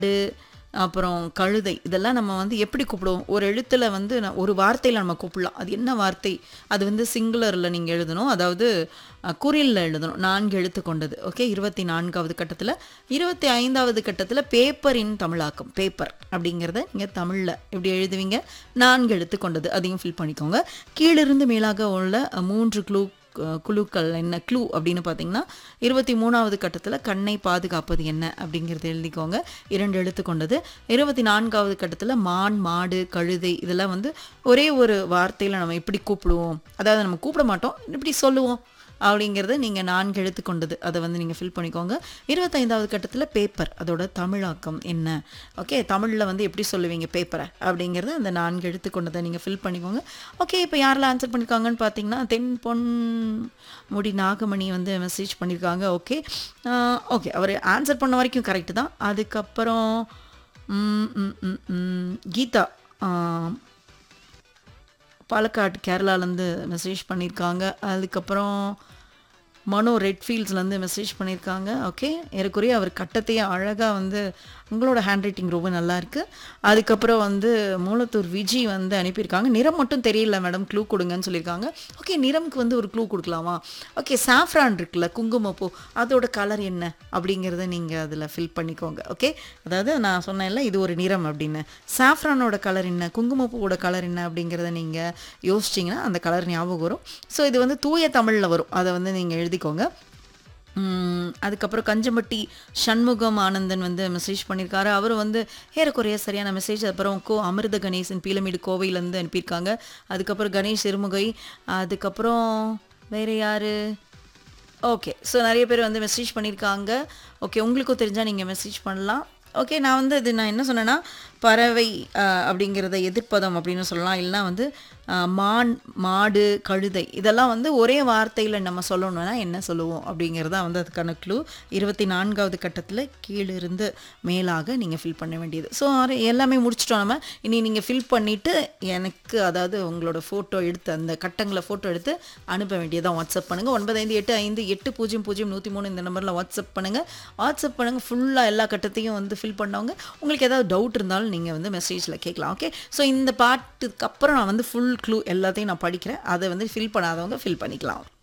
அப்புறம் கழுதை இதெல்லாம் நம்ம வந்து எப்படி கூப்பிடுவோம் ஒரு எழுத்துல வந்து ந- ஒரு வார்த்தையில நம்ம கூப்பிடலாம் அது என்ன வார்த்தை அது வந்து சிங்குலர்ல நீங்க எழுதணும் அதாவது அஹ், குறில்ல எழுதணும் நான்கு எழுத்து கொண்டது ஓகே இருபத்தி நான்காவது கட்டத்துல இருபத்தி ஐந்தாவது கட்டத்துல பேப்பரின் தமிழாக்கம் பேப்பர் அப்படிங்கிறத நீங்க தமிழ்ல எப்படி எழுதுவீங்க நான்கு எழுத்து கொண்டது அதையும் ஃபில் பண்ணிக்கோங்க கீழிருந்து மேலாக உள்ள அஹ், மூன்று க்ளூ கு- குழுக்கள் என்ன க்ளூ அப்படின்னு பார்த்தீங்கன்னா இருபத்தி மூணாவது கட்டத்தில் கண்ணை பாதுகாப்பது என்ன அப்படிங்கிறது எழுதிக்கோங்க இரண்டு எழுத்து கொண்டது இருபத்தி நான்காவது கட்டத்தில் மான் மாடு கழுதை இதெல்லாம் வந்து ஒரே ஒரு வார்த்தையில் நம்ம எப்படி கூப்பிடுவோம் அதாவது நம்ம கூப்பிட மாட்டோம் இப்படி சொல்லுவோம் அப்படிங்கிறத நீங்கள் நான்கு எழுத்து கொண்டது அதை வந்து நீங்கள் ஃபில் பண்ணிக்கோங்க இருபத்தைந்தாவது கட்டத்தில் பேப்பர் அதோட தமிழாக்கம் என்ன ஓகே தமிழில் வந்து எப்படி சொல்லுவீங்க பேப்பரை அப்படிங்கிறத அந்த நான்கு எழுத்து கொண்டதை நீங்கள் ஃபில் பண்ணிக்கோங்க ஓகே இப்போ யாரெல்லாம் ஆன்சர் பண்ணியிருக்காங்கன்னு பார்த்தீங்கன்னா தென் பொன் முடி நாகமணி வந்து மெசேஜ் பண்ணியிருக்காங்க ஓகே ஓகே அவர் ஆன்சர் பண்ண வரைக்கும் கரெக்டு தான் அதுக்கப்புறம் ம், ம், ம், ம், கீதா ஆ, பாலக்காடு கேரளாலேருந்து மெசேஜ் பண்ணியிருக்காங்க அதுக்கப்புறம் மனோ ரெட்ஃபீல்ட்ஸ்லேருந்து மெசேஜ் பண்ணியிருக்காங்க ஓகே ஏறக்குறைய அவர் கட்டத்தையே அழகாக வந்து உங்களோட ஹேண்ட் ரைட்டிங் ரொம்ப நல்லா இருக்கு அதுக்கப்புறம் வந்து மூலத்தூர் விஜி வந்து அனுப்பியிருக்காங்க நிறம் மட்டும் தெரியல மேடம் க்ளூ கொடுங்கன்னு சொல்லியிருக்காங்க ஓகே நிறம்க்கு வந்து ஒரு க்ளூ கொடுக்கலாமா ஓகே சாஃப்ரான் இருக்குல்ல குங்குமப்பூ அதோட கலர் என்ன அப்படிங்கிறத நீங்கள் அதில் ஃபில் பண்ணிக்கோங்க ஓகே அதாவது நான் சொன்னேன்ல இது ஒரு நிறம் அப்படின்னு சாஃப்ரானோட கலர் என்ன குங்குமப்பூவோட கலர் என்ன அப்படிங்கிறத நீங்கள் யோசிச்சிங்கன்னா அந்த கலர் ஞாபகம் வரும் ஸோ இது வந்து தூய தமிழில் வரும் அதை வந்து நீங்கள் எழுதிக்கோங்க உம், அதுக்கப்புறம் கஞ்சம்பட்டி சண்முகம் ஆனந்தன் வந்து மெசேஜ் பண்ணியிருக்காரு அவர் வந்து ஏறக்குறைய சரியான மெசேஜ் அப்புறம் கோ அமிர்த கணேசன் பீலமீடு கோவையிலேருந்து அனுப்பியிருக்காங்க அதுக்கப்புறம் கணேஷ் சிறுமுகை அதுக்கப்புறம் வேறு யார் ஓகே ஸோ நிறைய பேர் வந்து மெசேஜ் பண்ணியிருக்காங்க ஓகே உங்களுக்கும் தெரிஞ்சால் நீங்கள் மெசேஜ் பண்ணலாம் ஓகே நான் வந்து இது நான் என்ன சொன்னேன்னா பறவை அஹ், அப்படிங்கிறத எதிர்ப்பதம் அப்படின்னு சொல்லலாம் இல்லைனா வந்து அஹ், மான் மாடு கழுதை இதெல்லாம் வந்து ஒரே வார்த்தையில் நம்ம சொல்லணும்னா என்ன சொல்லுவோம் அப்படிங்கிறது தான் வந்து அதுக்கான க்ளூ இருபத்தி நான்காவது கட்டத்தில் கீழிருந்து மேலாக நீங்கள் ஃபில் பண்ண வேண்டியது ஸோ எல்லாமே முடிச்சிட்டோம் நம்ம இனி நீங்கள் ஃபில் பண்ணிவிட்டு எனக்கு அதாவது உங்களோட ஃபோட்டோ எடுத்து அந்த கட்டங்களை ஃபோட்டோ எடுத்து அனுப்ப வேண்டியதான் வாட்ஸ்அப் பண்ணுங்கள் ஒன்பது ஐந்து எட்டு ஐந்து எட்டு பூஜ்ஜியம் பூஜ்ஜியம் நூற்றி மூணு இந்த நம்பரில் வாட்ஸ்அப் பண்ணுங்கள் வாட்ஸ்அப் பண்ணுங்கள் ஃபுல்லாக எல்லா கட்டத்தையும் வந்து ஃபில் பண்ணவங்க உங்களுக்கு ஏதாவது டவுட் இருந்தாலும் நீங்கள் வந்து மெசேஜில் கேட்கலாம் ஓகே ஸோ இந்த பாட்டுக்கு அப்புறம் நான் வந்து ஃபுல் க்ளூ எல்லாத்தையும் நான் படிக்கிறேன் அதை வந்து ஃபில் பண்ணாதவங்க ஃபில் பண்ணிக்கலாம்